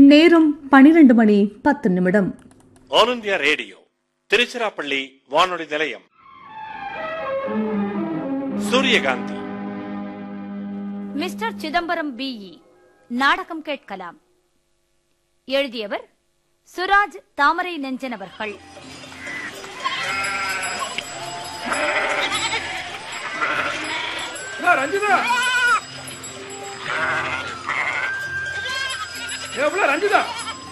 நேரம் பனிரெண்டு மணி பத்து நிமிடம் ஆல் இந்தியா ரேடியோ திருச்சிராப்பள்ளி வானொலி நிலையம் சூரியகாந்தி மிஸ்டர் சிதம்பரம் பிஇ நாடகம் கேட்கலாம் எழுதியவர் சுராஜ் தாமரை நெஞ்சன் அவர்கள் அண்ணா, ரஞ்சிதா எவ்வளோ ரஞ்சிதா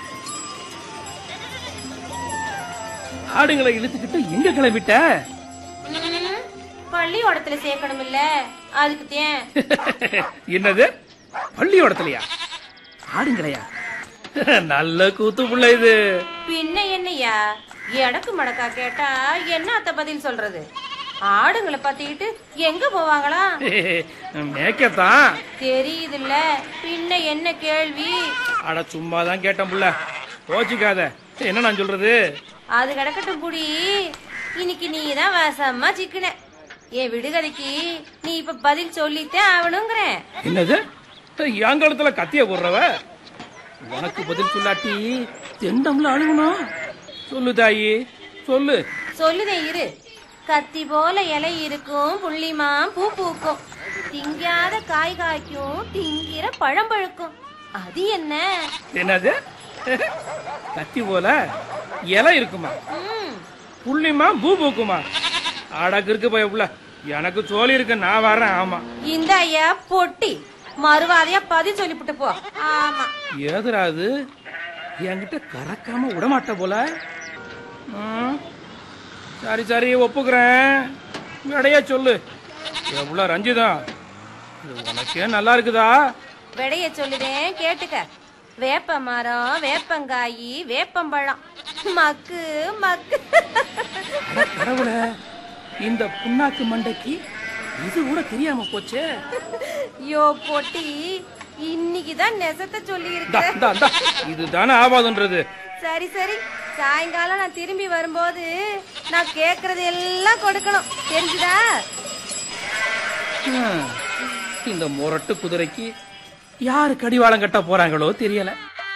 ஆடுங்களை இழுத்துக்கிட்டு எங்க கிளம்பிட்ட பள்ளியோடத்துல சேர்க்கணும் இல்ல அதுக்கு தேன் என்னது பள்ளியோடத்துலயா ஆடுங்களையா நல்ல கூத்து புள்ள இது பின்ன என்னையா எடக்கு மடக்கா கேட்டா என்ன அத்த பதில் சொல்றது ஆடுங்களை பத்திக்கிட்டு எங்க போவாங்களா மேய்க்கத்தான் தெரியுதுல்ல பின்ன என்ன கேள்வி அட சும்மா தான் கேட்டேன் புள்ள கோச்சிக்காத என்ன நான் சொல்றது அது கிடக்கட்டும் புடி இன்னைக்கு நீ தான் வாசமா சிக்கின என் விடுகதைக்கு நீ இப்ப பதில் சொல்லித்தான் ஆகணுங்கிறேன் என்னது எங்காலத்துல கத்திய போடுறவ உனக்கு பதில் சொல்லாட்டி தெண்டம்ல அழுகணும் சொல்லு தாயி சொல்லு சொல்லுதேன் இரு கத்தி போல இலை இருக்கும் புள்ளிமா பூ பூக்கும் திங்காத காய் காய்க்கும் திங்கிற பழம் பழுக்கும் அது என்ன என்னது கத்தி போல இலை இருக்குமா ம், புள்ளிமா பூ பூக்குமா அடக்கு இருக்கு போய் புள்ள எனக்கு சோழி இருக்கு நான் வரேன் ஆமா இந்த ஐயா பொட்டி மறுவாதையா பதில் சொல்லிவிட்டு போ ஆமா ஏதுடா அது என்கிட்ட கறக்காம விடமாட்ட போல ம், சரி சரி ஒப்புக்கிறேன் விடைய சொல்லு எவ்வளவு ரஞ்சிதா இது உனக்கே நல்லா இருக்குதா விடைய சொல்லுதேன் கேட்டுக்க வேப்ப மரம் வேப்பங்காயி வேப்பம்பழம் மக்கு மக்கு அட கடவுளே இந்த புண்ணாக்கு மண்டைக்கு இது கூட தெரியாம போச்சே யோ பொட்டி இன்னைக்குதான் நெசத்தை சொல்லி இந்தா, இந்தா, இந்தா. இதுதானே ஆபாதுன்றது சரி சரி சாயங்காலம் நான் திரும்பி வரும்போது நான் கேக்குறது எல்லாம் கொடுக்கணும் தெரிஞ்சுதா ஹம், இந்த முரட்டு குதிரைக்கு யாரு கடிவாளம் கட்ட போறாங்களோ தெரியல